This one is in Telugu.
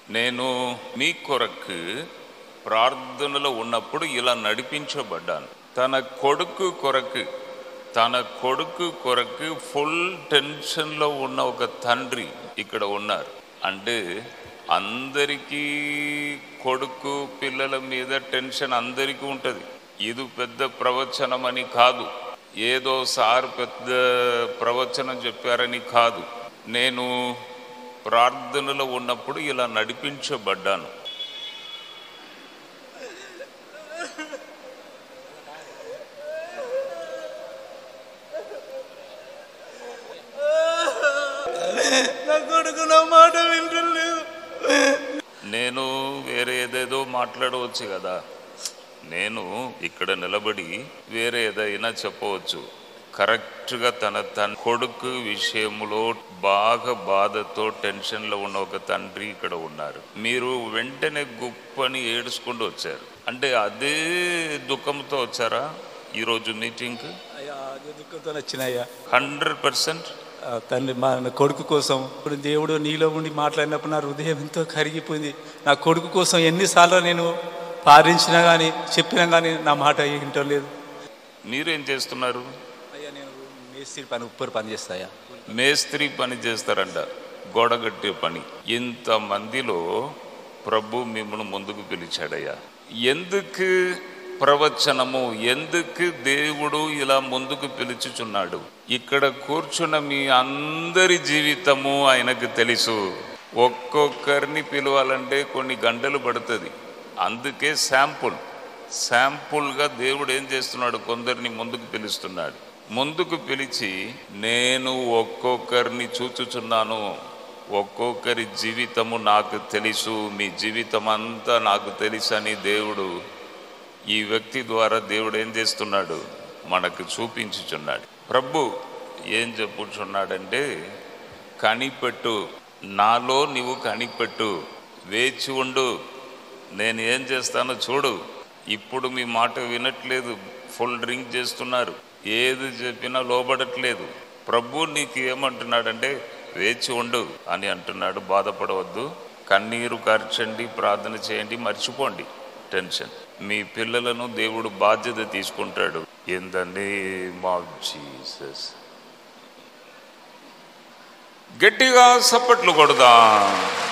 నేను మీ కొరకు ప్రార్థనలో ఉన్నప్పుడు ఇలా నడిపించబడ్డాను తన కొడుకు కొరకు తన కొడుకు కొరకు ఫుల్ టెన్షన్లో ఉన్న ఒక తండ్రి ఇక్కడ ఉన్నారు అంటే అందరికీ కొడుకు పిల్లల మీద టెన్షన్ అందరికీ ఉంటుంది ఇది పెద్ద ప్రవచనం అని కాదు ఏదో సార్ పెద్ద ప్రవచనం చెప్పారని కాదు నేను ప్రార్థనలో ఉన్నప్పుడు ఇలా నడిపించబడ్డాను నా కొడుకు నా మాట వింటలేదు నేను వేరే ఏదేదో మాట్లాడవచ్చు కదా నేను ఇక్కడ నిలబడి వేరే ఏదైనా చెప్పవచ్చు కరెక్ట్గా తన తన కొడుకు విషయంలో బాగా బాధతో టెన్షన్లో ఉన్న ఒక తండ్రి ఇక్కడ ఉన్నారు మీరు వెంటనే గుప్పని ఏడుచుకుంటూ వచ్చారు అంటే అదే దుఃఖంతో వచ్చారా ఈరోజు మీటింగ్కి అయ్యా అదే దుఃఖంతో వచ్చినాయ్యా హండ్రెడ్ పర్సెంట్ ఆ తండ్రి మా నా కొడుకు కోసం ఇప్పుడు దేవుడు నీలో ఉండి మాట్లాడినప్పుడు నా హృదయం ఎంతో కరిగిపోయింది నా కొడుకు కోసం ఎన్నిసార్లు నేను పారించినా కానీ చెప్పినా కానీ నా మాట వింటం లేదు మీరేం చేస్తున్నారు అయ్యా నేను మేస్త్రి పని ఉప్పర్ పని చేస్తాయా మేస్త్రి పని చేస్తారంట గోడగట్టే పని ఇంతమందిలో ప్రభు మిమ్మల్ని ముందుకు పిలిచాడయ్యా ఎందుకు ప్రవచనము ఎందుకు దేవుడు ఇలా ముందుకు పిలుచుచున్నాడు ఇక్కడ కూర్చున్న మీ అందరి జీవితము ఆయనకు తెలుసు ఒక్కొక్కరిని పిలవాలంటే కొన్ని గంటలు పడుతుంది అందుకే శాంపుల్ శాంపుల్గా దేవుడు ఏం చేస్తున్నాడు కొందరిని ముందుకు పిలుస్తున్నాడు ముందుకు పిలిచి నేను ఒక్కొక్కరిని చూచుచున్నాను ఒక్కొక్కరి జీవితము నాకు తెలుసు మీ జీవితం అంతా నాకు తెలుసు అని దేవుడు ఈ వ్యక్తి ద్వారా దేవుడు ఏం చేస్తున్నాడు మనకు చూపించుచున్నాడు ప్రభు ఏం చెప్పుచున్నాడంటే కనిపెట్టు నాలో నీవు కనిపెట్టు వేచి ఉండు నేను ఏం చేస్తానో చూడు ఇప్పుడు మీ మాట వినట్లేదు ఫుల్ డ్రింక్ చేస్తున్నారు ఏది చెప్పినా లోబడట్లేదు ప్రభు నీకు ఏమంటున్నాడంటే వేచి ఉండు అని అంటున్నాడు బాధపడవద్దు కన్నీరు కార్చండి ప్రార్థన చేయండి మర్చిపోండి టెన్షన్ మీ పిల్లలను దేవుడు బాధ్యత తీసుకుంటాడు in the name of Jesus గట్టిగా సప్పట్లు కొడదాం